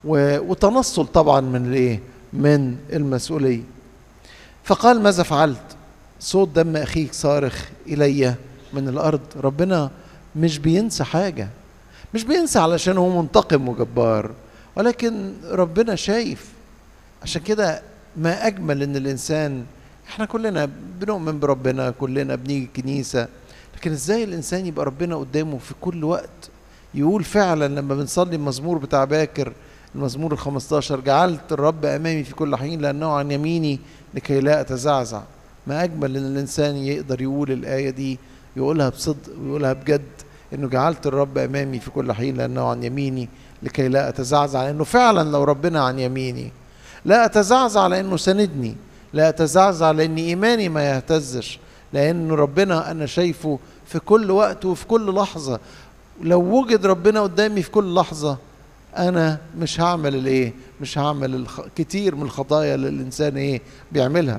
وتنصل طبعا من الايه من المسؤوليه فقال ماذا فعلت صوت دم اخيك صارخ الي من الارض ربنا مش بينسى حاجه مش بينسى علشان هو منتقم وجبار ولكن ربنا شايف عشان كده ما اجمل ان الانسان احنا كلنا بنؤمن بربنا كلنا بنيجي الكنيسه لكن ازاي الانسان يبقى ربنا قدامه في كل وقت يقول فعلا لما بنصلي المزمور بتاع باكر المزمور ال 15 جعلت الرب امامي في كل حين لانه عن يميني لكي لا اتزعزع ما اجمل ان الانسان يقدر يقول الايه دي يقولها بصدق ويقولها بجد انه جعلت الرب امامي في كل حين لانه عن يميني لكي لا اتزعزع لانه فعلا لو ربنا عن يميني لا اتزعزع لانه سندني لا اتزعزع لان ايماني ما يهتزش لان ربنا انا شايفه في كل وقت وفي كل لحظه لو وجد ربنا قدامي في كل لحظه انا مش هعمل الايه مش هعمل الخ... كتير من الخطايا اللي الانسان ايه بيعملها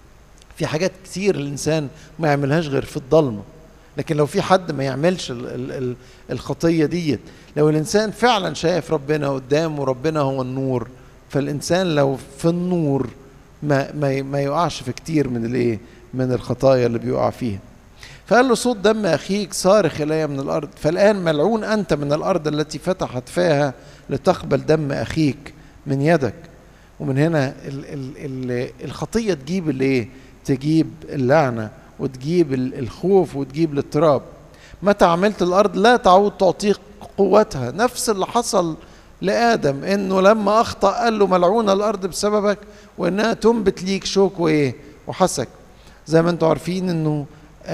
في حاجات كتير الانسان ما يعملهاش غير في الضلمه لكن لو في حد ما يعملش ال ال ال الخطيه ديت لو الانسان فعلا شايف ربنا قدامه ربنا هو النور فالانسان لو في النور ما ما ما يقعش في كتير من الايه من الخطايا اللي بيقع فيها فقال له صوت دم اخيك صارخ الي من الارض فالان ملعون انت من الارض التي فتحت فاها لتقبل دم اخيك من يدك ومن هنا ال ال ال الخطيه تجيب الايه تجيب اللعنه وتجيب الخوف وتجيب الاضطراب متى عملت الارض لا تعود تعطيك قوتها نفس اللي حصل لادم انه لما اخطا قال له ملعونه الارض بسببك وانها تنبت ليك شوك وايه وحسك زي ما انتم عارفين انه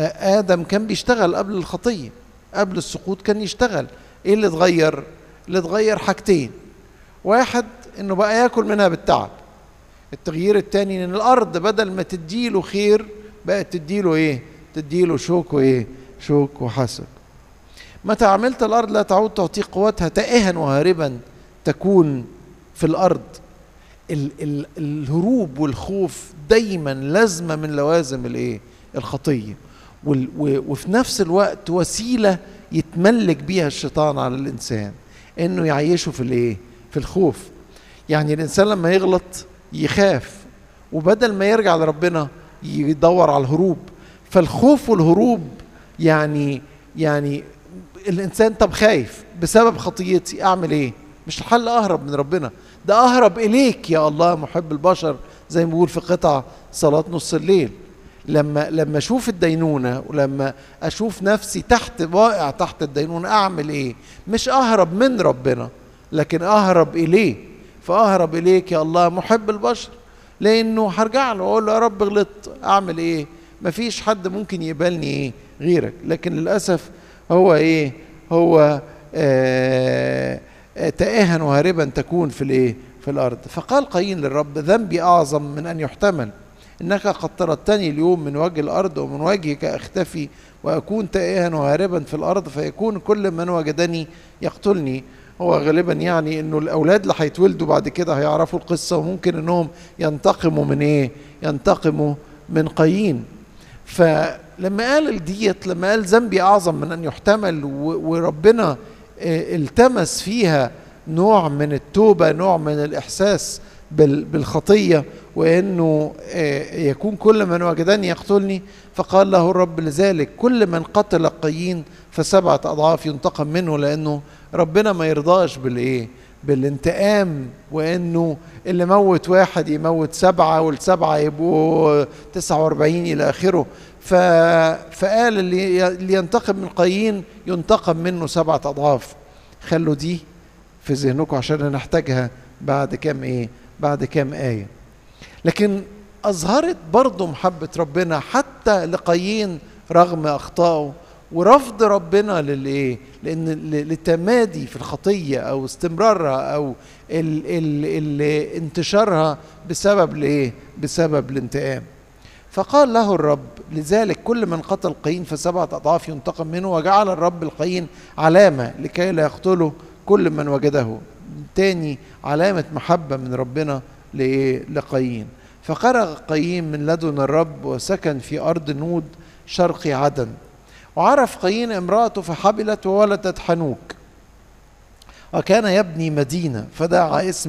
ادم كان بيشتغل قبل الخطيه قبل السقوط كان يشتغل ايه اللي اتغير اللي اتغير حاجتين واحد انه بقى ياكل منها بالتعب التغيير الثاني ان الارض بدل ما تديله خير بقت تديله ايه تديله شوك وايه شوك وحسد متى عملت الارض لا تعود تعطيك قوتها تائها وهاربا تكون في الارض ال ال الهروب والخوف دايما لازمه من لوازم الايه الخطيه وفي نفس الوقت وسيله يتملك بيها الشيطان على الانسان انه يعيشه في الايه في الخوف يعني الانسان لما يغلط يخاف وبدل ما يرجع لربنا يدور على الهروب فالخوف والهروب يعني يعني الانسان طب خايف بسبب خطيتي اعمل ايه مش الحل اهرب من ربنا ده اهرب اليك يا الله محب البشر زي ما بيقول في قطع صلاه نص الليل لما لما اشوف الدينونه ولما اشوف نفسي تحت واقع تحت الدينونه اعمل ايه مش اهرب من ربنا لكن اهرب اليه فاهرب اليك يا الله محب البشر لانه هرجع له واقول له يا رب غلطت اعمل ايه مفيش حد ممكن يقبلني ايه غيرك لكن للاسف هو ايه هو آه تائها وهاربا تكون في الايه في الارض فقال قايين للرب ذنبي اعظم من ان يحتمل انك قد طردتني اليوم من وجه الارض ومن وجهك اختفي واكون تائها وهاربا في الارض فيكون كل من وجدني يقتلني هو غالبا يعني انه الاولاد اللي هيتولدوا بعد كده هيعرفوا القصه وممكن انهم ينتقموا من ايه ينتقموا من قايين فلما قال ديت لما قال ذنبي اعظم من ان يحتمل وربنا التمس فيها نوع من التوبه نوع من الاحساس بالخطيه وانه يكون كل من وجدني يقتلني فقال له الرب لذلك كل من قتل قايين فسبعه اضعاف ينتقم منه لانه ربنا ما يرضاش بالايه بالانتقام وانه اللي موت واحد يموت سبعه والسبعه يبقوا 49 الى اخره ف... فقال اللي اللي ينتقم من قايين ينتقم منه سبعه اضعاف خلوا دي في ذهنكم عشان نحتاجها بعد كام ايه بعد كام ايه لكن اظهرت برضه محبه ربنا حتى لقايين رغم اخطائه ورفض ربنا للايه لان للتمادي في الخطيه او استمرارها او ال ال ال انتشارها بسبب الايه بسبب الانتقام فقال له الرب لذلك كل من قتل قايين فسبعة أضعاف ينتقم منه وجعل الرب القايين علامة لكي لا يقتله كل من وجده تاني علامة محبة من ربنا لإيه لقايين فخرج قايين من لدن الرب وسكن في أرض نود شرقي عدن وعرف قايين امرأته فحبلت وولدت حنوك وكان يبني مدينة فدعا اسم